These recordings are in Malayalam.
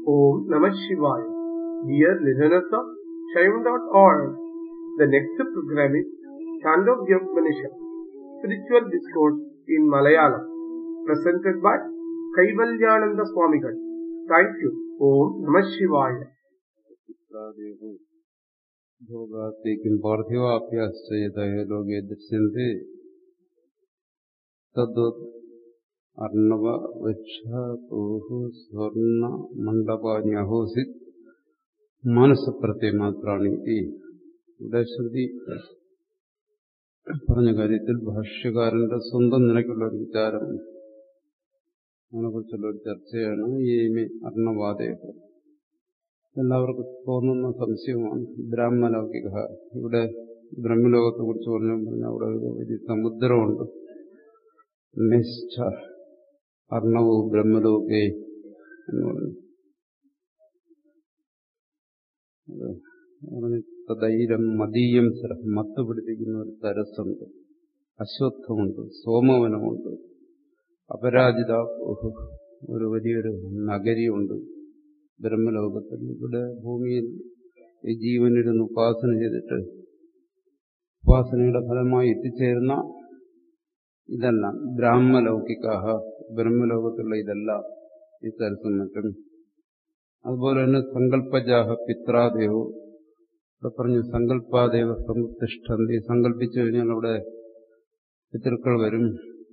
Om Namah Shivaya. Dear listeners of Shaivan.org, the next program is Chandogya Upanishad, Spiritual Discourse in Malayalam, presented by Kaivalyananda Swamigal. Thank you. Om Namah Shivaya. ഭോഗാത്തേക്കും പാർത്ഥിവാഭ്യാശ്ചയതയ ലോകേ ദൃശ്യന്തെ തദ്വത് അർണവ വൃക്ഷ പൂഹു സ്വർണ മണ്ഡപാനി അഹോസിത് മാനസപ്രത്യമാത്രാണി ഇവിടെ ശ്രുതി പറഞ്ഞ കാര്യത്തിൽ ഭാഷ്യകാരന്റെ സ്വന്തം നിലയ്ക്കുള്ള ഒരു വിചാരം അതിനെക്കുറിച്ചുള്ള ഒരു ചർച്ചയാണ് ഈ അർണവാദയൊക്കെ എല്ലാവർക്കും തോന്നുന്ന സംശയമാണ് ബ്രാഹ്മലൗകിക ഇവിടെ ബ്രഹ്മലോകത്തെ കുറിച്ച് പറഞ്ഞു പറഞ്ഞാൽ അവിടെ ഒരു വലിയ സമുദ്രമുണ്ട് നിശ്ച അർണവും ബ്രഹ്മലോകേ എന്ന് പറഞ്ഞു തൈരം മദീയം മത്ത് പിടിപ്പിക്കുന്ന ഒരു തരസ്സുണ്ട് അശ്വത്ഥമുണ്ട് സോമവനമുണ്ട് അപരാജിത ഒരു വലിയൊരു നഗരിയുണ്ട് ബ്രഹ്മലോകത്തിൽ ഇവിടെ ഭൂമിയിൽ ഈ ജീവനിരുന്ന് ഉപാസന ചെയ്തിട്ട് ഉപാസനയുടെ ഫലമായി എത്തിച്ചേരുന്ന ഇതല്ല ബ്രാഹ്മലൗകികാഹ ബ്രഹ്മലോകത്തുള്ള ഇതല്ല ഈ തരസം മറ്റും അതുപോലെ തന്നെ സങ്കല്പജാഹ പിത്രാദേവോ ഇവിടെ പറഞ്ഞു സങ്കല്പാദേവ സമുത്തിഷ്ഠന്തി സങ്കല്പിച്ചു കഴിഞ്ഞാൽ അവിടെ പിതൃക്കൾ വരും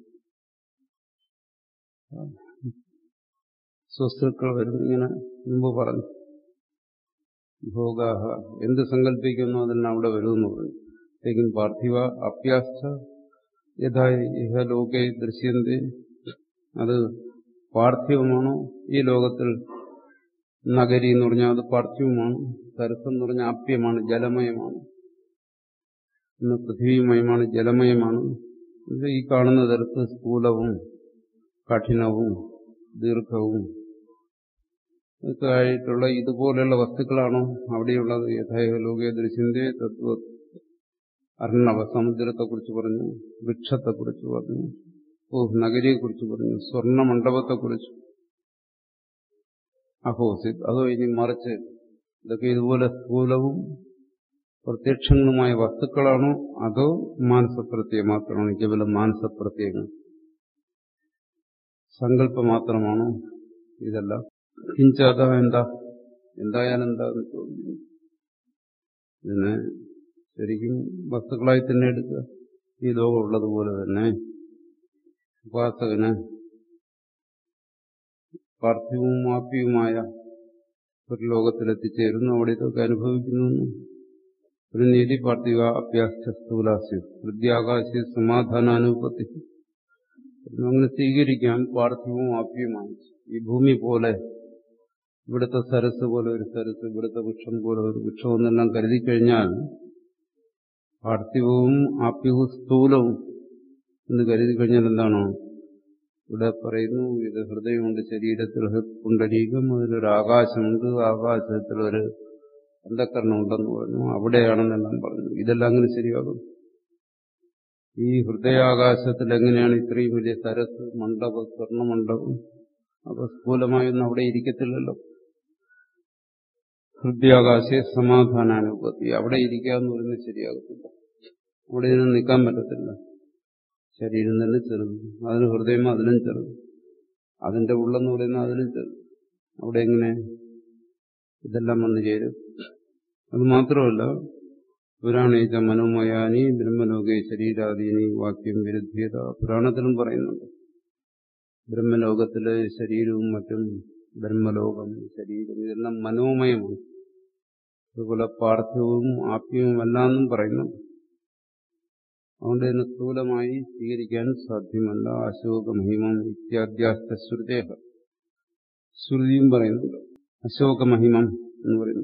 സ്വസ്തുക്കൾ വരും ഇങ്ങനെ മുമ്പ് പറഞ്ഞു ഭോഗാഹ എന്ത് സങ്കല്പിക്കുന്നു അതെല്ലാം അവിടെ വരുമെന്ന് പറഞ്ഞു ലേക്കിൻ പാർത്ഥിവ അഭ്യാസ യഥാ ഇഹ ലോകെ ദൃശ്യന്തി അത് പാർത്ഥിവമാണോ ഈ ലോകത്തിൽ നഗരി എന്ന് പറഞ്ഞാൽ അത് പാർത്ഥിവമാണ് സരസം എന്ന് പറഞ്ഞാൽ ആപ്യമാണ് ജലമയമാണ് ഇന്ന് പൃഥ്വിമയമാണ് ജലമയമാണ് ഇത് ഈ കാണുന്ന തരത്ത് സ്ഥൂലവും കഠിനവും ദീർഘവും ഒക്കെ ആയിട്ടുള്ള ഇതുപോലെയുള്ള വസ്തുക്കളാണോ അവിടെയുള്ളത് യഥായ ലോകേ ദൃശ്യന്റെ തത്വ അർണവ സമുദ്രത്തെക്കുറിച്ച് പറഞ്ഞു വൃക്ഷത്തെക്കുറിച്ച് പറഞ്ഞു ഓ നഗരിയെക്കുറിച്ച് പറഞ്ഞു സ്വർണ്ണ മണ്ഡപത്തെക്കുറിച്ച് അഹോസിത് അതോ ഇനി മറിച്ച് ഇതൊക്കെ ഇതുപോലെ സ്ഥൂലവും പ്രത്യക്ഷങ്ങളുമായ വസ്തുക്കളാണോ അതോ മാനസപ്രത്യയം മാത്രമാണോ കേവലം മാനസപ്രത്യയങ്ങൾ സങ്കല്പം മാത്രമാണോ ഇതെല്ലാം കിഞ്ചാത എന്താ എന്തായാലും എന്താന്ന് ചോദിക്കുന്നു ഇതിനെ ശരിക്കും വസ്തുക്കളായി തന്നെ എടുക്കുക ഈ ലോകം ഉള്ളതുപോലെ തന്നെ ഉപാസകന് പാർത്ഥിവവും ആപ്യവുമായ ഒരു ലോകത്തിലെത്തിച്ചേരുന്നു അവിടെ ഇതൊക്കെ അനുഭവിക്കുന്നു ഒരു നീതി പാർത്ഥിവ അഭ്യാസ സ്ഥൂലാസ്യു വിദ്യാകാശ സമാധാനാനുപത്തി അങ്ങനെ സ്വീകരിക്കാം പാർത്ഥിവവും ആപ്യവുമായി ഈ ഭൂമി പോലെ ഇവിടുത്തെ സരസ് പോലെ ഒരു സരസ് ഇവിടുത്തെ വൃക്ഷം പോലെ ഒരു വൃക്ഷം എന്നെല്ലാം കരുതി കഴിഞ്ഞാൽ പാർത്ഥിവവും ആപ്യവും സ്ഥൂലവും എന്ന് കരുതി കഴിഞ്ഞാൽ എന്താണോ ഇവിടെ പറയുന്നു ഇത് ഹൃദയമുണ്ട് ശരീരത്തിൽ പുണ്ടരീകം അതിലൊരു ആകാശമുണ്ട് ആകാശത്തിൽ ഒരു അന്ധക്കരണമുണ്ടെന്ന് പറഞ്ഞു അവിടെയാണെന്നെല്ലാം പറഞ്ഞു ഇതെല്ലാം അങ്ങനെ ശരിയാകും ഈ ഹൃദയാകാശത്തിൽ എങ്ങനെയാണ് ഇത്രയും വലിയ സരസ് മണ്ഡപം സ്വർണ്ണമണ്ഡപം അപ്പൊ സ്ഥൂലമായൊന്നും അവിടെ ഇരിക്കത്തില്ലല്ലോ ഹൃദയാകാശ സമാധാനാനുപത്തി അവിടെ ഇരിക്കുക എന്ന് പറയുന്നത് ശരിയാകത്തില്ല അവിടെ ഇതിന് നിൽക്കാൻ പറ്റത്തില്ല ശരീരം തന്നെ ചെറുത് അതിന് ഹൃദയം അതിലും ചെറുത് അതിന്റെ ഉള്ളെന്ന് പറയുന്നത് അതിലും ചെറുത് അവിടെ എങ്ങനെ ഇതെല്ലാം വന്നു ചേരും അത് മാത്രമല്ല പുരാണേച്ച മനോമയാനി ബ്രഹ്മലോകെ ശരീരാദീനി വാക്യം വിരുദ്ധ്യത പുരാണത്തിലും പറയുന്നുണ്ട് ബ്രഹ്മലോകത്തിലെ ശരീരവും മറ്റും ബ്രഹ്മലോകം ശരീരം ഇതെല്ലാം മനോമയമാണ് അതുപോലെ പാർത്ഥിവവും ആപ്യവും എല്ലാം പറയുന്നുണ്ട് അതുകൊണ്ട് തന്നെ സ്ഥൂലമായി സ്വീകരിക്കാൻ സാധ്യമല്ല അശോക മഹിമം ഇത്യാദ്യാസ്ത ശ്രുതേഹ ശ്രുതിയും പറയുന്നുണ്ട് അശോക മഹിമം എന്ന് പറയുന്നു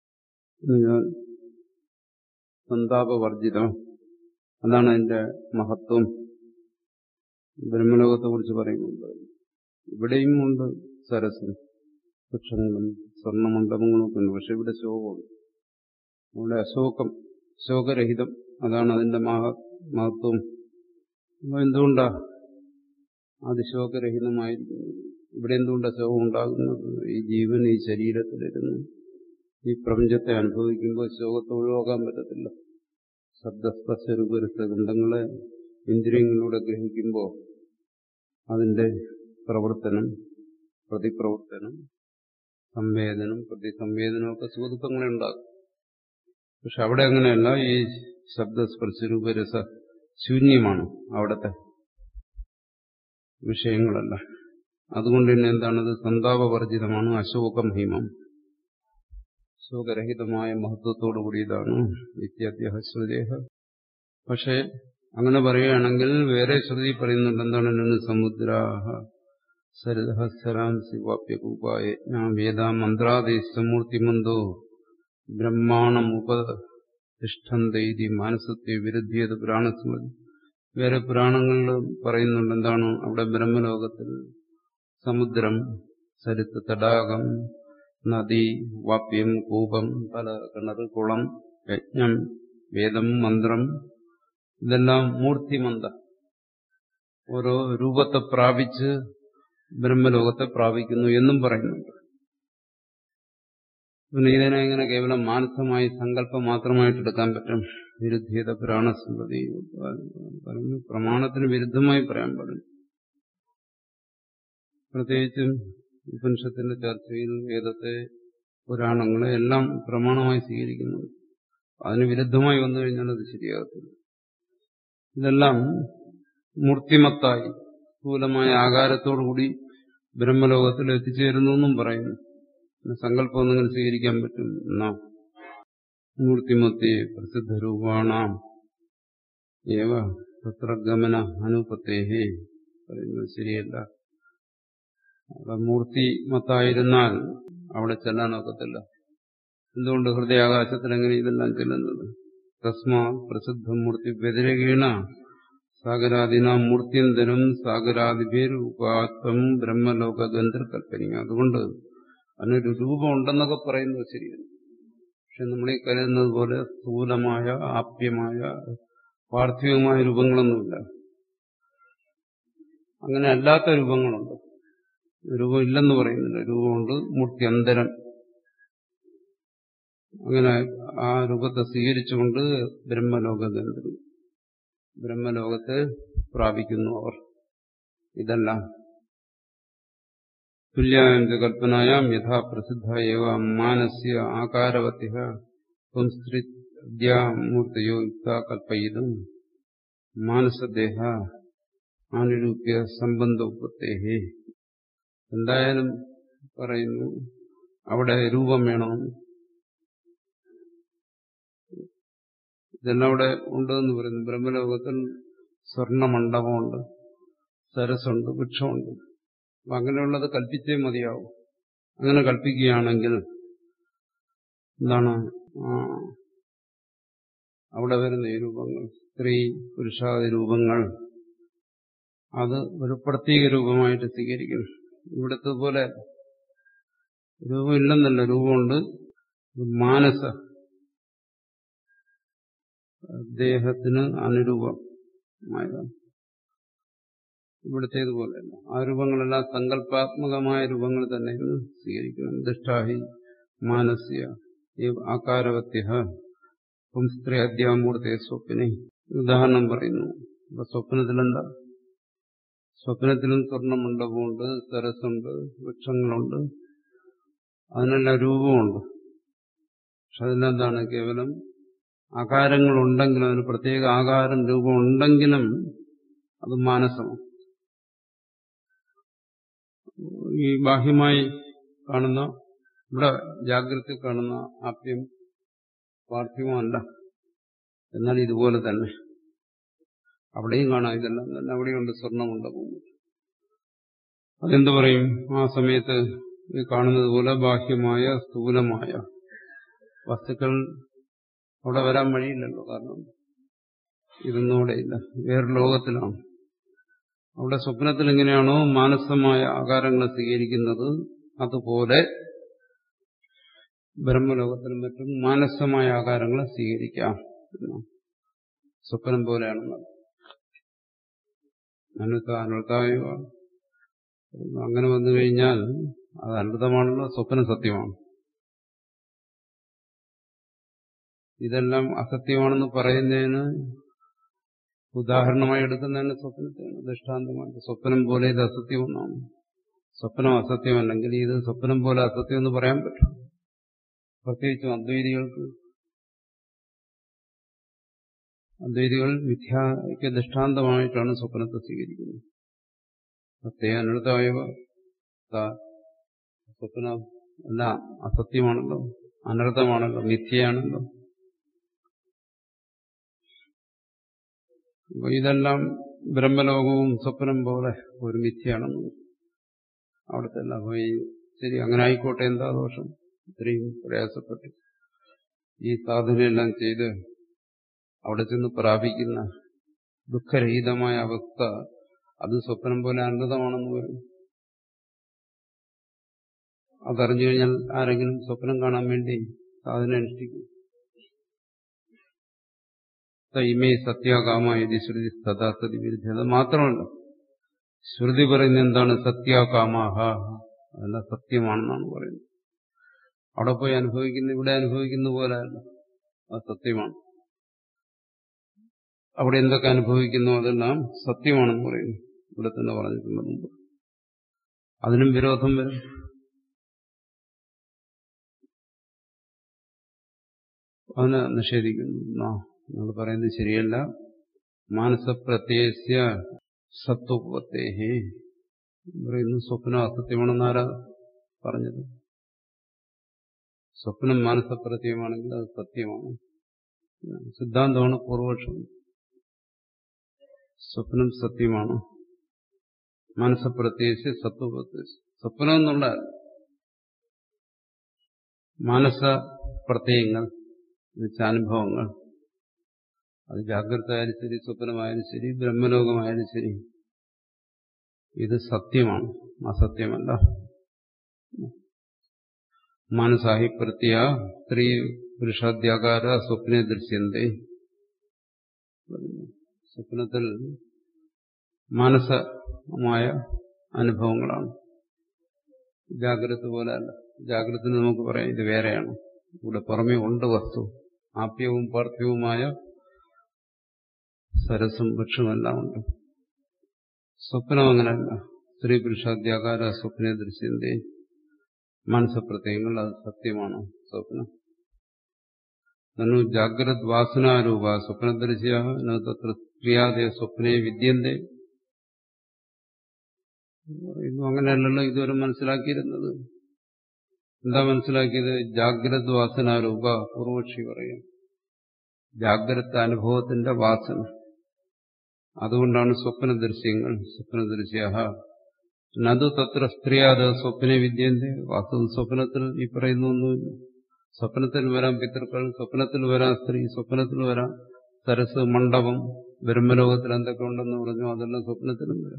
സന്താപവർജിതം അതാണ് അതിന്റെ മഹത്വം ബ്രഹ്മലോകത്തെ കുറിച്ച് പറയുന്നുണ്ട് ഇവിടെയും ഉണ്ട് സരസും വൃക്ഷങ്ങളും സ്വർണ്ണമണ്ഡപങ്ങളും ഒക്കെ ഉണ്ട് പക്ഷെ ഇവിടെ ശോകമാണ് അവിടെ അശോകം ശോകരഹിതം അതാണ് അതിന്റെ മഹ മഹത്വം അപ്പൊ എന്തുകൊണ്ടാ അതിശോകരഹിതമായിരിക്കുന്നത് ഇവിടെ എന്തുകൊണ്ട് ശോകം ഉണ്ടാകുന്നത് ഈ ജീവൻ ഈ ശരീരത്തിലിരുന്ന് ഈ പ്രപഞ്ചത്തെ അനുഭവിക്കുമ്പോൾ ശോകത്തെ ഒഴിവാക്കാൻ പറ്റത്തില്ല ശബ്ദസ്പർശരൂപരസ ഗന്ധങ്ങളെ ഇന്ദ്രിയങ്ങളിലൂടെ ഗ്രഹിക്കുമ്പോൾ അതിന്റെ പ്രവർത്തനം പ്രതിപ്രവർത്തനം സംവേദനം പ്രതിസംവേദനമൊക്കെ സുഖദുഃഖങ്ങളെ ഉണ്ടാകും പക്ഷെ അവിടെ അങ്ങനെയല്ല ഈ ശബ്ദസ്പർശരൂപരസ ശൂന്യമാണ് അവിടുത്തെ വിഷയങ്ങളല്ല അതുകൊണ്ട് തന്നെ എന്താണത് സന്താപവർജിതമാണ് അശോകമഹിമം ശോകരഹിതമായ മഹത്വത്തോടു കൂടിയതാണ് നിത്യദ്യഹ ശ്രുതേഹ പക്ഷെ അങ്ങനെ പറയുകയാണെങ്കിൽ വേറെ ശ്രുതി പറയുന്നുണ്ട് എന്താണ് സമുദ്രാഹ സരിതഹസ്സരാംസി വാപ്യകൂപായ വേദാ മന്ത്രാദേശമൂർത്തിമന്തോ ബ്രഹ്മാണം ഉപതിഷ്ഠന്തൈതി മാനസത്തെ വിരുദ്ധിയത് പുരാണസ്മൃതി വേറെ പുരാണങ്ങളിൽ പറയുന്നുണ്ട് എന്താണ് അവിടെ ബ്രഹ്മലോകത്തിൽ സമുദ്രം സരിത്ത് തടാകം നദി വാപ്യം കൂപം പല കിണർ കുളം യജ്ഞം വേദം മന്ത്രം ഇതെല്ലാം മൂർത്തിമന്ത ഓരോ രൂപത്തെ പ്രാപിച്ച് ബ്രഹ്മലോകത്തെ പ്രാപിക്കുന്നു എന്നും പറയുന്നുണ്ട് പിന്നെ ഇതിനെ ഇങ്ങനെ കേവലം മാനസമായി സങ്കല്പം മാത്രമായിട്ട് എടുക്കാൻ പറ്റും വിരുദ്ധീയത പുരാണസ്മൃതി പറഞ്ഞു പ്രമാണത്തിന് വിരുദ്ധമായി പറയാൻ പാടില്ല പ്രത്യേകിച്ചും ഉപനിഷത്തിന്റെ ചർച്ചയിൽ വേദത്തെ പുരാണങ്ങളെ എല്ലാം പ്രമാണമായി സ്വീകരിക്കുന്നു അതിന് വിരുദ്ധമായി വന്നു കഴിഞ്ഞാൽ അത് ശരിയാകത്തില്ല ഇതെല്ലാം മൂർത്തിമത്തായി സ്ഥൂലമായ ആകാരത്തോടുകൂടി ബ്രഹ്മലോകത്തിൽ എത്തിച്ചേരുന്നു എന്നും പറയുന്നു സങ്കല്പം നിങ്ങൾ സ്വീകരിക്കാൻ പറ്റും എന്നാ മൂർത്തിമത്തെ പ്രസിദ്ധ രൂപാണാം ഏവ തത്രഗമന അനുപത്തേഹേ പറയുന്നത് ശരിയല്ല അവിടെ മൂർത്തിമത്തായിരുന്നാൽ അവിടെ ചെല്ലാനൊക്കത്തില്ല എന്തുകൊണ്ട് ഹൃദയാകാശത്തിൽ എങ്ങനെ ഇതെല്ലാം ചെല്ലുന്നത് തസ്മാ പ്രസിദ്ധ മൂർത്തി വ്യതിരകീണ സാഗരാദിന മൂർത്തിയന്തരം സാഗരാദിപേരുപാത്വം ബ്രഹ്മലോക ഗന്ധർക്കൽപ്പനിക അതുകൊണ്ട് അതിനൊരു രൂപം ഉണ്ടെന്നൊക്കെ പറയുന്നത് ശരിയാണ് പക്ഷെ നമ്മളീ കരുതുന്നത് പോലെ സ്ഥൂലമായ ആപ്യമായ പാർത്ഥിവമായ രൂപങ്ങളൊന്നുമില്ല അങ്ങനെ അല്ലാത്ത രൂപങ്ങളുണ്ട് രൂപം ഇല്ലെന്ന് പറയുന്നില്ല രൂപമുണ്ട് മൂർത്യന്തരം അങ്ങനെ ആ രൂപത്തെ സ്വീകരിച്ചുകൊണ്ട് ബ്രഹ്മലോകഗന്ധം ബ്രഹ്മലോകത്തെ പ്രാപിക്കുന്നു അവർ ഇതെല്ലാം തുല്യായം കൽപ്പനായാം യഥാ പ്രസിദ്ധ ഏവ മാനസ്യ ആകാരവത്യ സംസ്കൃത്യമൂർത്തയോ യുക്ത കൽപ്പയിതും മാനസദേഹ ആനുരൂപ്യ സംബന്ധോപത്തേഹേ എന്തായാലും പറയുന്നു അവിടെ രൂപം വേണം ഇതെല്ലാം അവിടെ ഉണ്ടെന്ന് പറയുന്നു ബ്രഹ്മലോകത്തിൽ സ്വർണമണ്ഡപമുണ്ട് സരസുണ്ട് വൃക്ഷമുണ്ട് അപ്പൊ അങ്ങനെയുള്ളത് കൽപ്പിച്ചേ മതിയാവും അങ്ങനെ കൽപ്പിക്കുകയാണെങ്കിൽ എന്താണ് അവിടെ വരുന്ന ഈ രൂപങ്ങൾ സ്ത്രീ പുരുഷാദി രൂപങ്ങൾ അത് ഒരു പ്രത്യേക രൂപമായിട്ട് സ്വീകരിക്കണം ഇവിടത്തെ പോലെ രൂപമില്ലെന്നല്ല രൂപമുണ്ട് മാനസ ദേഹത്തിന് അനുരൂപമായതാണ് ഇവിടുത്തേതുപോലെയല്ല ആ രൂപങ്ങളെല്ലാം സങ്കല്പാത്മകമായ രൂപങ്ങൾ തന്നെ ഇന്ന് സ്വീകരിക്കണം ദുഷ്ടാഹി മാനസ്യ ആകാരവത്യ സ്ത്രീ അധ്യാമൂർത്തെ സ്വപ്നെ ഉദാഹരണം പറയുന്നു അപ്പൊ സ്വപ്നത്തിലെന്താ സ്വപ്നത്തിലും സ്വർണ്ണമണ്ഡപമുണ്ട് സരസുണ്ട് വൃക്ഷങ്ങളുണ്ട് അതിനെല്ലാം രൂപമുണ്ട് പക്ഷെ അതിലെന്താണ് കേവലം ആകാരങ്ങളുണ്ടെങ്കിലും അതിന് പ്രത്യേക ആകാരം രൂപം ഉണ്ടെങ്കിലും അത് മാനസമാണ് ഈ ബാഹ്യമായി കാണുന്ന ഇവിടെ ജാഗ്രത കാണുന്ന ആപ്യം പാർത്ഥിവമല്ല എന്നാൽ ഇതുപോലെ തന്നെ അവിടെയും കാണാം ഇതെല്ലാം തന്നെ അവിടെയുണ്ട് സ്വർണ്ണമുണ്ട് അതെന്തു പറയും ആ സമയത്ത് ഈ കാണുന്നത് പോലെ ബാഹ്യമായ സ്ഥൂലമായ വസ്തുക്കൾ അവിടെ വരാൻ വഴിയില്ലല്ലോ കാരണം ഇതൊന്നും അവിടെ ഇല്ല വേറെ ലോകത്തിലാണ് അവിടെ സ്വപ്നത്തിൽ എങ്ങനെയാണോ മാനസമായ ആകാരങ്ങൾ സ്വീകരിക്കുന്നത് അതുപോലെ ബ്രഹ്മലോകത്തിലും മറ്റും മാനസമായ ആകാരങ്ങളെ സ്വീകരിക്കാം സ്വപ്നം പോലെയാണെന്നത് അനുത്ത അനുത്തായ അങ്ങനെ വന്നു കഴിഞ്ഞാൽ അത് അനൃതമാണല്ലോ സ്വപ്നം സത്യമാണ് ഇതെല്ലാം അസത്യമാണെന്ന് പറയുന്നതിന് ഉദാഹരണമായി എടുക്കുന്നതിന് സ്വപ്നത്തെയാണ് ദൃഷ്ടാന്തമായിട്ട് സ്വപ്നം പോലെ ഇത് അസത്യമെന്നാണ് സ്വപ്നം അസത്യമല്ലെങ്കിൽ ഇത് സ്വപ്നം പോലെ അസത്യം എന്ന് പറയാൻ പറ്റും പ്രത്യേകിച്ചും അദ്വൈതികൾക്ക് അദ്വൈതികൾ മിഥ്യയ്ക്ക് ദൃഷ്ടാന്തമായിട്ടാണ് സ്വപ്നത്തെ സ്വീകരിക്കുന്നത് പ്രത്യേക അനൃതമായവ സ്വപ്നം എല്ലാം അസത്യമാണല്ലോ അനർത്ഥമാണല്ലോ മിഥ്യയാണല്ലോ അപ്പൊ ഇതെല്ലാം ബ്രഹ്മലോകവും സ്വപ്നം പോലെ ഒരു മിഥ്യയാണെന്ന് അവിടുത്തെ എല്ലാം അപ്പൊ ഈ ശരി അങ്ങനെ ആയിക്കോട്ടെ എന്താ ദോഷം ഇത്രയും പ്രയാസപ്പെട്ടു ഈ സാധനയെല്ലാം ചെയ്ത് അവിടെ ചെന്ന് പ്രാപിക്കുന്ന ദുഃഖരഹിതമായ അവസ്ഥ അത് സ്വപ്നം പോലെ അനൃതമാണെന്ന് പറയും അതറിഞ്ഞു കഴിഞ്ഞാൽ ആരെങ്കിലും സ്വപ്നം കാണാൻ വേണ്ടി സാധന അനുഷ്ഠിക്കും തൈമേ സത്യാകാമ ഇത് ശ്രുതി തഥാസതി വിരുദ്ധ അത് മാത്രമല്ല ശ്രുതി പറയുന്നത് എന്താണ് സത്യാകാമാഹ അതെല്ലാം സത്യമാണെന്നാണ് പറയുന്നത് അവിടെ പോയി അനുഭവിക്കുന്ന ഇവിടെ അനുഭവിക്കുന്ന പോലെ അല്ല അത് സത്യമാണ് അവിടെ എന്തൊക്കെ അനുഭവിക്കുന്നു അതെല്ലാം സത്യമാണെന്ന് പറയുന്നു ഇവിടെ തന്നെ പറഞ്ഞിട്ടുണ്ട് മുമ്പ് അതിനും വിരോധം വരും അതിനെ നിഷേധിക്കുന്നു നിങ്ങൾ പറയുന്നത് ശരിയല്ല മാനസപ്രത്യേക സത്വപത്തേഹി പറയുന്നു സ്വപ്നം അസത്യമാണെന്നാരാ പറഞ്ഞത് സ്വപ്നം മാനസപ്രത്യമാണെങ്കിൽ അത് സത്യമാണ് സിദ്ധാന്തമാണ് പൂർവപക്ഷം സ്വപ്നം സത്യമാണ് മനസ്സപ്രത്യേകിച്ച് സത്വപ്രത്യേകിച്ച് സ്വപ്നം എന്നുള്ള മാനസ പ്രത്യയങ്ങൾ അനുഭവങ്ങൾ അത് ജാഗ്രത ആയാലും ശരി സ്വപ്നമായാലും ശരി ബ്രഹ്മലോകമായാലും ശരി ഇത് സത്യമാണ് അസത്യമല്ല മാനസാഹി പ്രത്യ സ്ത്രീ പുരുഷാദ്യാകാര സ്വപ്നെ ദൃശ്യന്തേ സ്വപ്നത്തിൽ മാനസമായ അനുഭവങ്ങളാണ് ജാഗ്രത പോലെ അല്ല ജാഗ്രത നമുക്ക് പറയാം ഇത് വേറെയാണ് ഇവിടെ പുറമേ ഉണ്ട് വസ്തു ആപ്യവും പാർത്ഥ്യവുമായ സരസും വൃക്ഷമെല്ലാം ഉണ്ട് സ്വപ്നം അങ്ങനെയല്ല സ്ത്രീ പുരുഷാദ്യാകാര സ്വപ്ന ദൃശ്യന്റെ മനസ്സപ്രത്യയങ്ങൾ അത് സത്യമാണ് സ്വപ്നം നന്നു ജാഗ്രത് വാസനാരൂപ സ്വപ്നദൃശ്യ തത്ര ക്രിയാദയ സ്വപ്നെ വിദ്യന്തേ അങ്ങനെയല്ലല്ലോ ഇതുവരെ മനസ്സിലാക്കിയിരുന്നത് എന്താ മനസ്സിലാക്കിയത് ജാഗ്രത് വാസനാരൂപ പൂർവക്ഷി പറയും ജാഗ്രത അനുഭവത്തിന്റെ വാസന അതുകൊണ്ടാണ് സ്വപ്ന ദൃശ്യങ്ങൾ സ്വപ്ന ദൃശ്യ നതു തത്ര സ്ത്രീയാത് സ്വപ്ന വിദ്യന്റെ വാസ്തു സ്വപ്നത്തിൽ ഈ പറയുന്ന ഒന്നുമില്ല സ്വപ്നത്തിൽ വരാം പിതൃക്കൾ സ്വപ്നത്തിൽ വരാം സ്ത്രീ സ്വപ്നത്തിൽ വരാം സരസ് മണ്ഡപം ബ്രഹ്മലോകത്തിൽ എന്തൊക്കെ ഉണ്ടെന്ന് പറഞ്ഞു അതെല്ലാം സ്വപ്നത്തിലും വരാം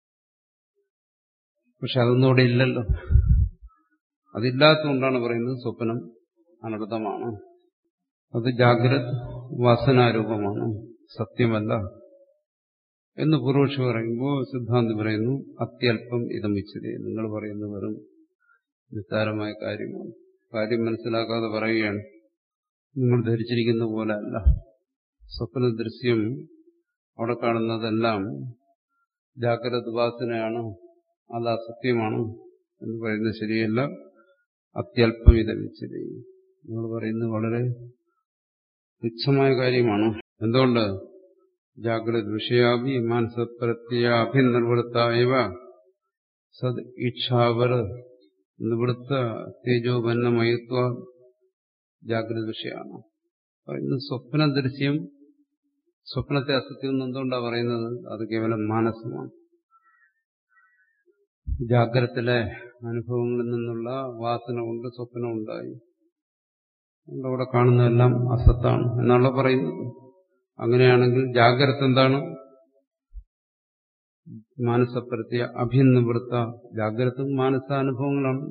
പക്ഷെ അതൊന്നും ഇവിടെ ഇല്ലല്ലോ അതില്ലാത്തതുകൊണ്ടാണ് പറയുന്നത് സ്വപ്നം അനർത്ഥമാണ് അത് ജാഗ്രത വാസനാരൂപമാണ് സത്യമല്ല എന്ന് പൂർവക്ഷി പറയുമ്പോൾ സിദ്ധാന്തി പറയുന്നു അത്യല്പം ഇതമിച്ചതേ നിങ്ങൾ പറയുന്ന വെറും നിസ്സാരമായ കാര്യമാണ് കാര്യം മനസ്സിലാക്കാതെ പറയുകയാണ് നിങ്ങൾ ധരിച്ചിരിക്കുന്ന പോലെ അല്ല സ്വപ്ന ദൃശ്യം അവിടെ കാണുന്നതെല്ലാം ജാഗ്രത ഉപാസനയാണ് അത് അസത്യമാണ് എന്ന് പറയുന്നത് ശരിയല്ല അത്യല്പം ഇതമിച്ചതേ നിങ്ങൾ പറയുന്നത് വളരെ തുച്ഛമായ കാര്യമാണ് എന്തുകൊണ്ട് ജാഗ്രത വിഷയാഭി മാനസപ്രത്യാഭിനിർവൃത്തായവ സത് ഇച്ഛാവർ നിവൃത്ത തേജോപന്നമയത്വ ജാഗ്രത വിഷയമാണ് പറയുന്നത് സ്വപ്ന ദൃശ്യം സ്വപ്നത്തെ അസത്യം എന്ന് എന്തുകൊണ്ടാണ് പറയുന്നത് അത് കേവലം മാനസമാണ് ജാഗ്രത്തിലെ അനുഭവങ്ങളിൽ നിന്നുള്ള വാസന കൊണ്ട് സ്വപ്നം ഉണ്ടായി അവിടെ കാണുന്നതെല്ലാം അസത്താണ് എന്നുള്ള പറയുന്നത് അങ്ങനെയാണെങ്കിൽ ജാഗ്രത എന്താണ് മാനസപ്രത്യ അഭിനിവൃത്ത ജാഗ്രത മാനസാനുഭവങ്ങളാണ്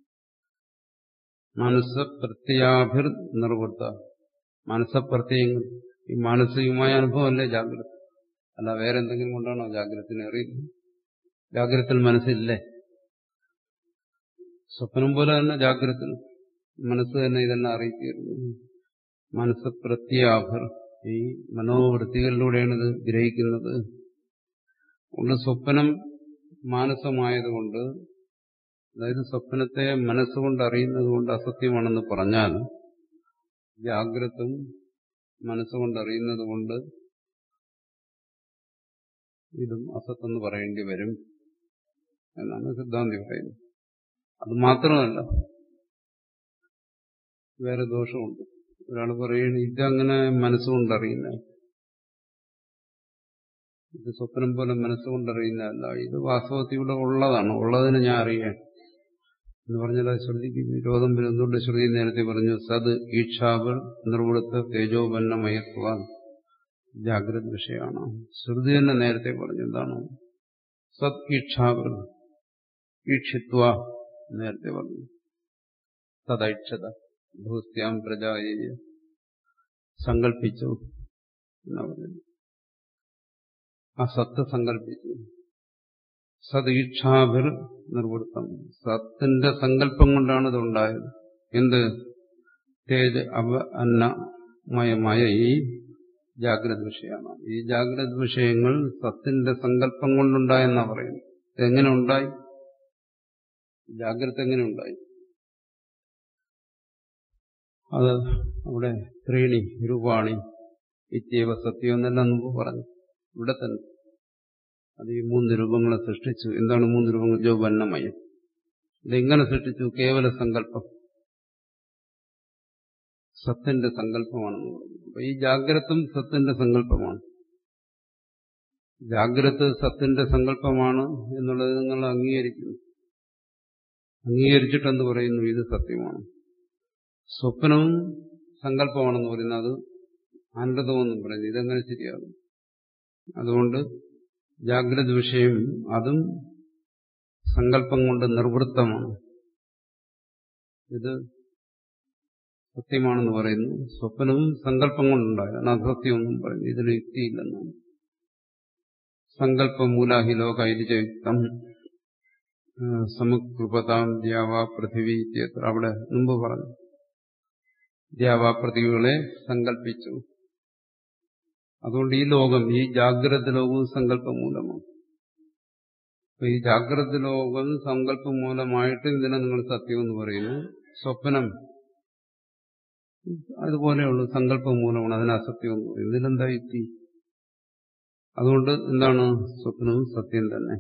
മനസ്സപ്രത്യാഭിർ നിർവൃത്ത മനസ്സപ്രത്യയങ്ങൾ ഈ മാനസികമായ അനുഭവമല്ലേ ജാഗ്രത അല്ല വേറെ എന്തെങ്കിലും കൊണ്ടാണോ ജാഗ്രതനെ അറിയുന്നത് ജാഗ്രതത്തിൽ മനസ്സില്ലേ സ്വപ്നം പോലെ തന്നെ ജാഗ്രത മനസ്സ് തന്നെ ഇതെല്ലാം അറിയിച്ചിരുന്നു മനസ്സ് പ്രത്യാഭർ ഈ മനോവൃത്തികളിലൂടെയാണ് ഇത് ഗ്രഹിക്കുന്നത് അതുകൊണ്ട് സ്വപ്നം മാനസമായതുകൊണ്ട് അതായത് സ്വപ്നത്തെ മനസ്സുകൊണ്ട് അറിയുന്നത് കൊണ്ട് അസത്യമാണെന്ന് പറഞ്ഞാൽ ജാഗ്രതും മനസ്സുകൊണ്ട് അറിയുന്നത് കൊണ്ട് ഇതും അസത്തെന്ന് പറയേണ്ടി വരും എന്നാണ് സിദ്ധാന്തി പറയുന്നത് അത് മാത്രമല്ല വേറെ ദോഷമുണ്ട് ഒരാൾ പറയുന്നത് ഇതങ്ങനെ മനസ്സുകൊണ്ട് അറിയുന്ന ഇത് സ്വപ്നം പോലെ മനസ്സുകൊണ്ട് അറിയുന്നതല്ല ഇത് വാസ്തവത്തിൽ ഇവിടെ ഉള്ളതാണ് ഉള്ളതിന് ഞാൻ അറിയാൻ എന്ന് പറഞ്ഞാൽ അത് ശ്രുതിക്ക് വിരോധം വരുന്നതുകൊണ്ട് ശ്രുതി നേരത്തെ പറഞ്ഞു സത് ഈക്ഷാവർ നിർവൃത്ത തേജോപന്നമയത്വ ജാഗ്രത വിഷയമാണ് ശ്രുതി തന്നെ നേരത്തെ പറഞ്ഞു എന്താണ് സത് ഈക്ഷാവർ ഈക്ഷിത്വ നേരത്തെ പറഞ്ഞു തദൈക്ഷത ഭൂസ്യാം പ്രജായ സങ്കല്പിച്ചു എന്നാ പറയുന്നു ആ സത്ത് സങ്കല്പിച്ചു സദീക്ഷാഭിർ നിർവൃത്തം സത്തിന്റെ സങ്കല്പം കൊണ്ടാണ് ഇതുണ്ടായത് എന്ത് തേജ് അവ അന്നമയമായ ഈ ജാഗ്രത വിഷയമാണ് ഈ ജാഗ്രത വിഷയങ്ങൾ സത്തിന്റെ സങ്കല്പം കൊണ്ടുണ്ടായെന്നാ പറയുന്നത് എങ്ങനെ ഉണ്ടായി ജാഗ്രത എങ്ങനെ ഉണ്ടായി അത് അവിടെ ത്രീണി രൂപാണി ഇത്യവ സത്യം എന്നെല്ലാം മുമ്പ് പറഞ്ഞു ഇവിടെ തന്നെ അത് ഈ മൂന്ന് രൂപങ്ങളെ സൃഷ്ടിച്ചു എന്താണ് മൂന്ന് രൂപങ്ങൾ ജോബന്നമയം ഇതെങ്ങനെ സൃഷ്ടിച്ചു കേവല സങ്കല്പം സത്തിന്റെ സങ്കല്പമാണെന്ന് പറഞ്ഞു അപ്പൊ ഈ ജാഗ്രതും സത്തിന്റെ സങ്കല്പമാണ് ജാഗ്രത സത്തിന്റെ സങ്കല്പമാണ് എന്നുള്ളത് നിങ്ങൾ അംഗീകരിക്കുന്നു അംഗീകരിച്ചിട്ടെന്ന് പറയുന്നു ഇത് സത്യമാണ് സ്വപ്നവും സങ്കല്പമാണെന്ന് പറയുന്നത് അത് അനന്തമെന്നും പറയുന്നു ഇതെങ്ങനെ ശരിയാകും അതുകൊണ്ട് ജാഗ്രത വിഷയം അതും സങ്കല്പം കൊണ്ട് നിർവൃത്തമാണ് ഇത് സത്യമാണെന്ന് പറയുന്നു സ്വപ്നവും സങ്കല്പം കൊണ്ടുണ്ടായതാണ് അസത്യമൊന്നും പറയുന്നു ഇതിന് യുക്തിയില്ലെന്നാണ് സങ്കല്പ മൂലാഹി ലോകൈരിചയുക്തം സമകൃപതാം ദ്യാവ പൃഥിവി ഇത്യത്ര അവിടെ മുമ്പ് പറഞ്ഞു ദ്യാവ പൃഥിവികളെ സങ്കല്പിച്ചു അതുകൊണ്ട് ഈ ലോകം ഈ ജാഗ്രത ലോകവും സങ്കല്പം മൂലമാണ് അപ്പൊ ഈ ജാഗ്രത ലോകം സങ്കല്പം മൂലമായിട്ട് ഇതിനെ നിങ്ങൾ സത്യം എന്ന് പറയുന്നു സ്വപ്നം അതുപോലെയുള്ളൂ സങ്കല്പം മൂലമാണ് അതിന് അസത്യം എന്ന് പറയുന്നത് ഇതിലെന്താ യുക്തി അതുകൊണ്ട് എന്താണ് സ്വപ്നവും സത്യം തന്നെ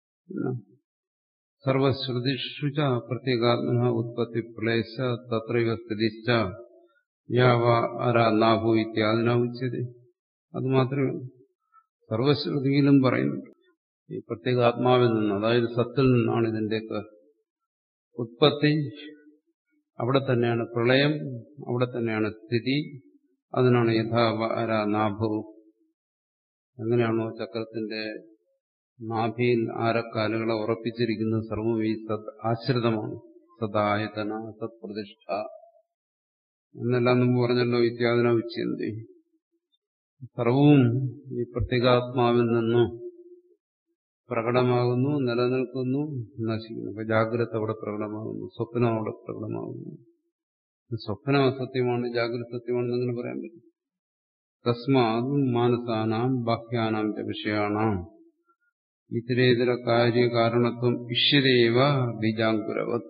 സർവശ്രുതിഷുച പ്രത്യേകാത്മന ഉത്പത്തി പ്രളയശ തത്രൈവ സ്ഥിതിശ്ച യാവ അരാനാഭൂ ഇത്യാദിന ഉച്ചത് അത് മാത്രമേ സർവശ്രുതിയിലും പറയുന്നുണ്ട് ഈ പ്രത്യേക ആത്മാവിൽ നിന്ന് അതായത് സത്തിൽ നിന്നാണ് ഇതിന്റെയൊക്കെ ഉത്പത്തി അവിടെ തന്നെയാണ് പ്രളയം അവിടെ തന്നെയാണ് സ്ഥിതി അതിനാണ് യഥാവ അര നാഭവും എങ്ങനെയാണോ ചക്രത്തിന്റെ നാഭിയിൽ ആരക്കാലുകളെ ഉറപ്പിച്ചിരിക്കുന്നത് സർവം ഈ സത് ആശ്രിതമാണ് സദായതന സത്പ്രതിഷ്ഠ എന്നെല്ലാം മുമ്പ് പറഞ്ഞല്ലോ ഇത്യാദിന ഉച്ചന്തി സർവവും ഈ പ്രത്യേകാത്മാവിൽ നിന്ന് പ്രകടമാകുന്നു നിലനിൽക്കുന്നു നശിക്കുന്നു അപ്പൊ ജാഗ്രത അവിടെ പ്രകടമാകുന്നു സ്വപ്നം അവിടെ പ്രകടമാകുന്നു സ്വപ്നം അസത്യമാണ് ജാഗ്രത സത്യമാണെന്ന് എങ്ങനെ പറയാൻ പറ്റും തസ്മാത് മാനസാനാം ബാഹ്യാനാം ച വിഷയാണാം ഇതരേതര കാര്യകാരണത്വം ഇഷ്യതേവ ബീജാങ്കുരവത്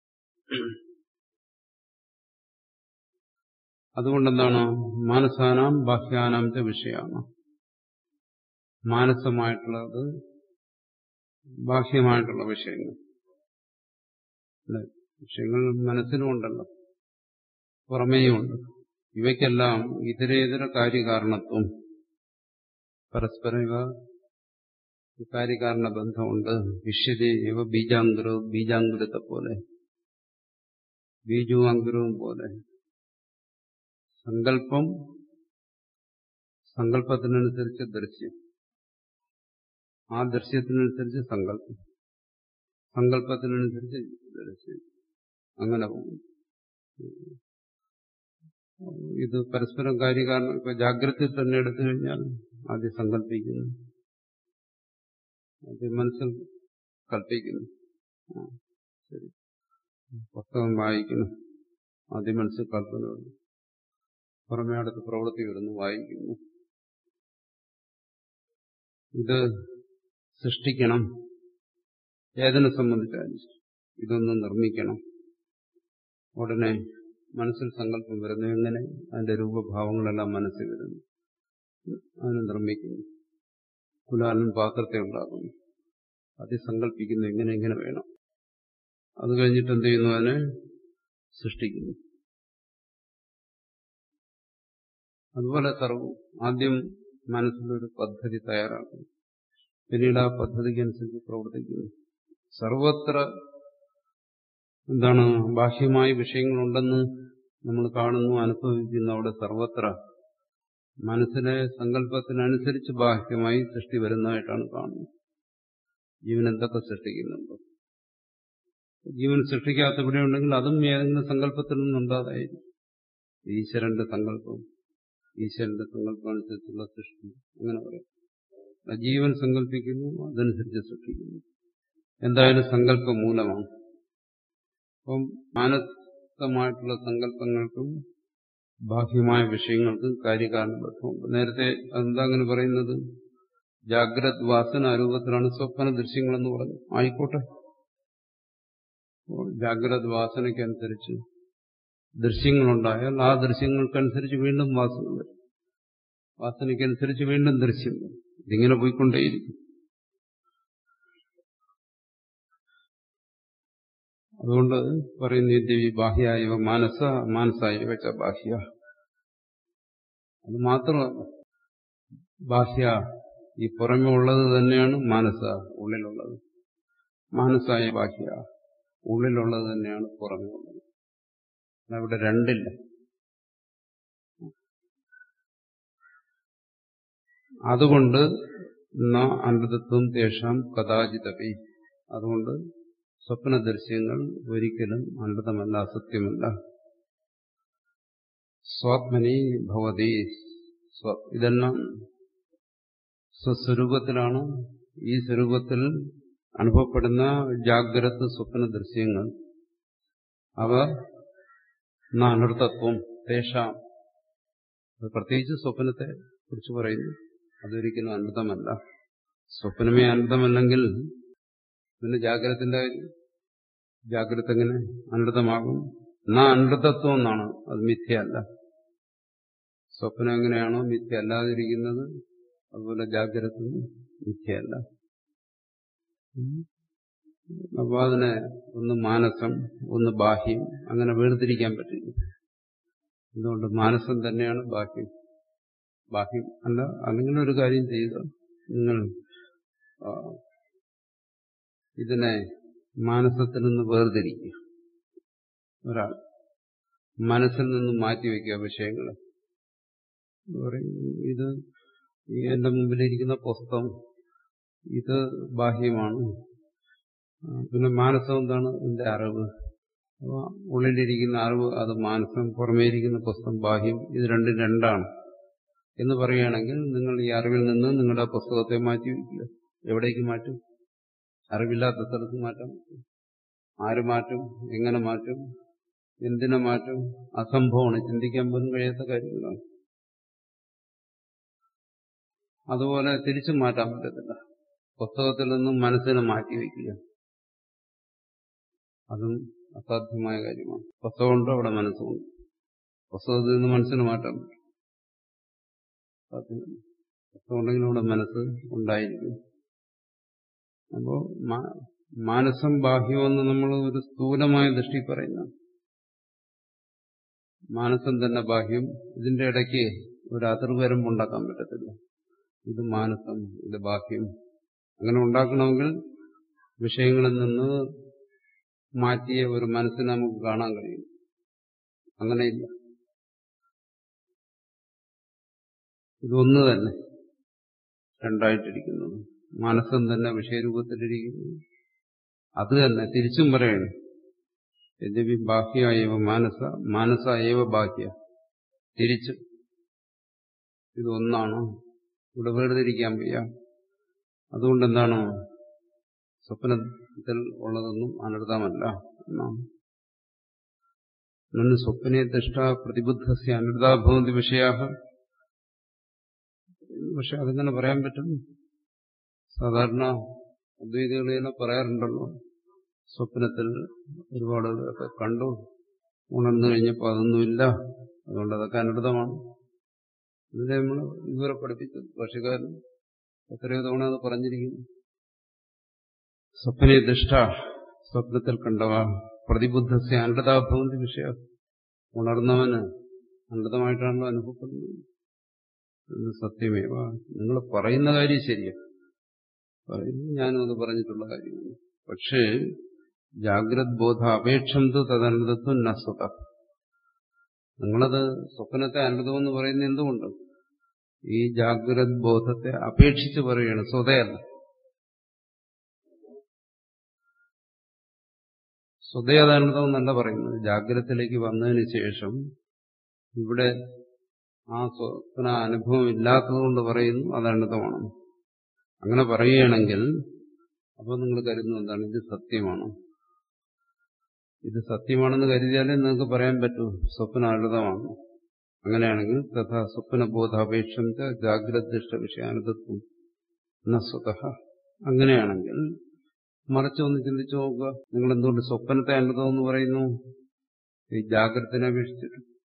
അതുകൊണ്ടെന്താണ് മാനസാനാം ബാഹ്യാനാം ച വിഷയാണ് മാനസമായിട്ടുള്ളത് ബാഹ്യമായിട്ടുള്ള വിഷയങ്ങൾ വിഷയങ്ങൾ മനസ്സിനുമുണ്ടല്ലോ പുറമേയുമുണ്ട് ഇവയ്ക്കെല്ലാം ഇതരേതര കാര്യകാരണത്വം പരസ്പരം ഇവ കാര്യകാരണ ബന്ധമുണ്ട് വിഷ്യതേ ഇവ ബീജാങ്കുര ബീജാങ്കുരത്തെ പോലെ ബീജവും അങ്കുരവും പോലെ സങ്കല്പം സങ്കല്പത്തിനനുസരിച്ച് ദൃശ്യം ആ ദൃശ്യത്തിനനുസരിച്ച് സങ്കല്പം സങ്കല്പത്തിനനുസരിച്ച് ദൃശ്യം അങ്ങനെ പോകും ഇത് പരസ്പരം കാര്യകാരണം ഇപ്പൊ ജാഗ്രത തന്നെ എടുത്തു കഴിഞ്ഞാൽ ആദ്യം സങ്കല്പിക്കുന്നു ആദ്യം മനസ്സിൽ കൽപ്പിക്കുന്നു ശരി പുസ്തകം വായിക്കുന്നു ആദ്യം മനസ്സിൽ കൽപ്പന വരുന്നു പുറമേ അടുത്ത് പ്രവൃത്തി വരുന്നു വായിക്കുന്നു ഇത് സൃഷ്ടിക്കണം ഏതിനെ സംബന്ധിച്ചാലും ഇതൊന്ന് നിർമ്മിക്കണം ഉടനെ മനസ്സിൽ സങ്കല്പം വരുന്നു എങ്ങനെ അതിന്റെ രൂപഭാവങ്ങളെല്ലാം മനസ്സിൽ വരുന്നു അതിനെ നിർമ്മിക്കുന്നു കുലാലൻ പാത്രത്തെ ഉണ്ടാക്കുന്നു അതിസങ്കല്പിക്കുന്നു എങ്ങനെ എങ്ങനെ വേണം അത് കഴിഞ്ഞിട്ട് എന്ത് ചെയ്യുന്നു അതിനെ സൃഷ്ടിക്കുന്നു അതുപോലെ സർവ്വം ആദ്യം മനസ്സിലൊരു പദ്ധതി തയ്യാറാക്കുന്നു പിന്നീട് ആ പദ്ധതിക്കനുസരിച്ച് പ്രവർത്തിക്കുന്നു സർവത്ര എന്താണ് ബാഹ്യമായ വിഷയങ്ങളുണ്ടെന്ന് നമ്മൾ കാണുന്നു അനുഭവിക്കുന്നു അവിടെ സർവത്ര മനസ്സിലെ സങ്കല്പത്തിനനുസരിച്ച് ബാഹ്യമായി സൃഷ്ടി വരുന്നതായിട്ടാണ് കാണുന്നത് ജീവൻ എന്തൊക്കെ സൃഷ്ടിക്കുന്നുണ്ട് ജീവൻ സൃഷ്ടിക്കാത്ത ഇവിടെ ഉണ്ടെങ്കിൽ അതും ഏതെങ്കിലും സങ്കല്പത്തിൽ നിന്നുണ്ടാതായിരിക്കും ഈശ്വരന്റെ സങ്കല്പം ഈശ്വരന്റെ സങ്കല്പം അനുസരിച്ചുള്ള സൃഷ്ടി അങ്ങനെ പറയാം ജീവൻ സങ്കല്പിക്കുന്നു അതനുസരിച്ച് സൃഷ്ടിക്കുന്നു എന്തായാലും സങ്കല്പ മൂലമാണ് അപ്പം മാനസികമായിട്ടുള്ള സങ്കല്പങ്ങൾക്കും ബാഹ്യമായ വിഷയങ്ങൾക്കും കാര്യകാരണബദ്ധമുണ്ട് നേരത്തെ അതെന്താ അങ്ങനെ പറയുന്നത് ജാഗ്രത് വാസന രൂപത്തിലാണ് സ്വപ്ന ദൃശ്യങ്ങളെന്ന് പറഞ്ഞു ആയിക്കോട്ടെ ജാഗ്രത് വാസനയ്ക്കനുസരിച്ച് ദൃശ്യങ്ങളുണ്ടായാൽ ആ ദൃശ്യങ്ങൾക്കനുസരിച്ച് വീണ്ടും വാസന വരും വാസനയ്ക്കനുസരിച്ച് വീണ്ടും ദൃശ്യം വരും ഇതിങ്ങനെ പോയിക്കൊണ്ടേയിരിക്കും അതുകൊണ്ട് പറയുന്നു ദേവി ബാഹ്യായവ മാനസ മാനസായവ ച ബാഹ്യ അത് മാത്രമല്ല ബാഹ്യ ഈ പുറമെ ഉള്ളത് തന്നെയാണ് മാനസ ഉള്ളിലുള്ളത് മാനസായ ബാഹ്യ ഉള്ളിലുള്ളത് തന്നെയാണ് പുറമെ ഉള്ളത് അവിടെ രണ്ടില്ല അതുകൊണ്ട് അനൃതത്വം തേഷാം കഥാചിതപി അതുകൊണ്ട് സ്വപ്ന ദൃശ്യങ്ങൾ ഒരിക്കലും അനൃതമല്ല അസത്യമല്ല സ്വാത്മനി ഭവതി ഇതെല്ലാം സ്വസ്വരൂപത്തിലാണ് ഈ സ്വരൂപത്തിൽ അനുഭവപ്പെടുന്ന ജാഗ്രത സ്വപ്ന ദൃശ്യങ്ങൾ അവ അനർത്ഥത്വം തേഷാം പ്രത്യേകിച്ച് സ്വപ്നത്തെ കുറിച്ച് പറയുന്നു അതൊരിക്കലും അനൃതമല്ല സ്വപ്നമേ അനൃതമല്ലെങ്കിൽ പിന്നെ ജാഗ്രതത്തിന്റെ ജാഗ്രത എങ്ങനെ അനൃതമാകും എന്നാ അനൃതത്വം എന്നാണ് അത് മിഥ്യയല്ല സ്വപ്നം എങ്ങനെയാണോ മിഥ്യ അല്ലാതിരിക്കുന്നത് അതുപോലെ ജാഗ്രത മിഥ്യയല്ല അപ്പൊ അതിനെ ഒന്ന് മാനസം ഒന്ന് ബാഹ്യം അങ്ങനെ വേർതിരിക്കാൻ പറ്റില്ല എന്തുകൊണ്ട് മാനസം തന്നെയാണ് ബാഹ്യം ബാഹ്യം അല്ല അല്ലെങ്കിൽ ഒരു കാര്യം ചെയ്യുക നിങ്ങൾ ഇതിനെ മാനസത്തിൽ നിന്ന് വേർതിരിക്കുക ഒരാൾ മനസ്സിൽ നിന്ന് മാറ്റിവെക്കുക വിഷയങ്ങളെ ഇത് എന്റെ മുമ്പിലിരിക്കുന്ന പുസ്തകം ഇത് ബാഹ്യമാണ് പിന്നെ മാനസം എന്താണ് എന്റെ അറിവ് അപ്പോൾ ഉള്ളിലിരിക്കുന്ന അറിവ് അത് മാനസം പുറമേയിരിക്കുന്ന പുസ്തകം ബാഹ്യം ഇത് രണ്ടും രണ്ടാണ് എന്ന് പറയുകയാണെങ്കിൽ നിങ്ങൾ ഈ അറിവിൽ നിന്ന് നിങ്ങളുടെ പുസ്തകത്തെ മാറ്റി വയ്ക്കുക എവിടേക്ക് മാറ്റും അറിവില്ലാത്ത സ്ഥലത്ത് മാറ്റാം ആര് മാറ്റും എങ്ങനെ മാറ്റും എന്തിനെ മാറ്റും അസംഭവമാണ് ചിന്തിക്കാൻ പോലും കഴിയാത്ത കാര്യങ്ങളാണ് അതുപോലെ തിരിച്ചും മാറ്റാൻ പറ്റത്തില്ല പുസ്തകത്തിൽ നിന്നും മനസ്സിനെ മാറ്റി വയ്ക്കുക അതും അസാധ്യമായ കാര്യമാണ് പുസ്തകമുണ്ടോ അവിടെ മനസ്സുണ്ട് പുസ്തകത്തിൽ നിന്ന് മനസ്സിന് മാറ്റാൻ പറ്റും സാധ്യമല്ല പുസ്തകം ഉണ്ടെങ്കിൽ അവിടെ മനസ്സ് ഉണ്ടായിരിക്കും അപ്പോ മാനസം ബാഹ്യമെന്ന് നമ്മൾ ഒരു സ്ഥൂലമായ ദൃഷ്ടി പറയുന്ന മാനസം തന്നെ ബാഹ്യം ഇതിന്റെ ഇടയ്ക്ക് ഒരു അതിർവരമ്പുണ്ടാക്കാൻ പറ്റത്തില്ല ഇത് മാനസം ഇത് ബാഹ്യം അങ്ങനെ ഉണ്ടാക്കണമെങ്കിൽ വിഷയങ്ങളിൽ നിന്ന് മാറ്റിയ ഒരു മനസ്സിനെ നമുക്ക് കാണാൻ കഴിയും അങ്ങനെയില്ല ഇതൊന്ന് തന്നെ രണ്ടായിട്ടിരിക്കുന്നത് മനസ്സം തന്നെ വിഷയരൂപത്തിലിരിക്കുന്നു അത് തന്നെ തിരിച്ചും പറയണം യദ്യപി ബാഹ്യവ മാനസ മാനസ ഏവ ബാഹ്യ തിരിച്ച് ഇതൊന്നാണ് ഇവിടെ വേർതിരിക്കാൻ വയ്യ അതുകൊണ്ട് എന്താണ് സ്വപ്നത്തിൽ ഉള്ളതൊന്നും അനർത്ഥമല്ല എന്നാണ് നന്ന് സ്വപ്നെ ദൃഷ്ട പ്രതിബുദ്ധസ്യ അനൃതാഭവന്തി വിഷയാ പക്ഷെ അതിങ്ങനെ പറയാൻ പറ്റും സാധാരണ അദ്വൈതികളെല്ലാം പറയാറുണ്ടല്ലോ സ്വപ്നത്തിൽ ഒരുപാട് ഒക്കെ കണ്ടു ഉണർന്നു കഴിഞ്ഞപ്പോൾ അതൊന്നുമില്ല അതുകൊണ്ട് അതൊക്കെ അനൃതമാണ് ഇതിനെ നമ്മൾ ഇതുവരെ പഠിപ്പിച്ചത് ഭാഷകാരൻ എത്രയോ തവണ അത് പറഞ്ഞിരിക്കുന്നു സ്വപ്നെ ദൃഷ്ട സ്വപ്നത്തിൽ കണ്ടവ പ്രതിബുദ്ധസ്യ അനൃതാഭവന്തി വിഷയ ഉണർന്നവന് അനൃതമായിട്ടാണല്ലോ അനുഭവപ്പെടുന്നത് ഇത് സത്യമേവ നിങ്ങൾ പറയുന്ന കാര്യം ശരിയാണ് പറയുന്നു ഞാനും അത് പറഞ്ഞിട്ടുള്ള കാര്യമാണ് പക്ഷേ ജാഗ്രത് ബോധ അപേക്ഷം തദനൃതത്വം നസ്വത നിങ്ങളത് സ്വപ്നത്തെ അനൃതമെന്ന് പറയുന്നത് എന്തുകൊണ്ട് ഈ ജാഗ്രത് ബോധത്തെ അപേക്ഷിച്ച് പറയുകയാണ് സ്വതയല്ല സ്വതയതനൃതമെന്നല്ല പറയുന്നത് ജാഗ്രതത്തിലേക്ക് വന്നതിന് ശേഷം ഇവിടെ ആ സ്വപ്ന അനുഭവം ഇല്ലാത്തതുകൊണ്ട് പറയുന്നു അത് അനൃതമാണ് അങ്ങനെ പറയുകയാണെങ്കിൽ അപ്പോൾ നിങ്ങൾ കരുതുന്നത് എന്താണ് ഇത് സത്യമാണ് ഇത് സത്യമാണെന്ന് കരുതിയാലേ നിങ്ങൾക്ക് പറയാൻ പറ്റൂ സ്വപ്ന അനൃതമാണ് അങ്ങനെയാണെങ്കിൽ തഥാ സ്വപ്നബോധാപേക്ഷം ജാഗ്രത വിഷയാനൃതത്വം സ്വത അങ്ങനെയാണെങ്കിൽ മറിച്ച് ഒന്ന് ചിന്തിച്ചു നോക്കുക നിങ്ങൾ എന്തുകൊണ്ട് സ്വപ്നത്തെ അനൃതം എന്ന് പറയുന്നു ഈ ജാഗ്രതനെ അപേക്ഷിച്ചിട്ട്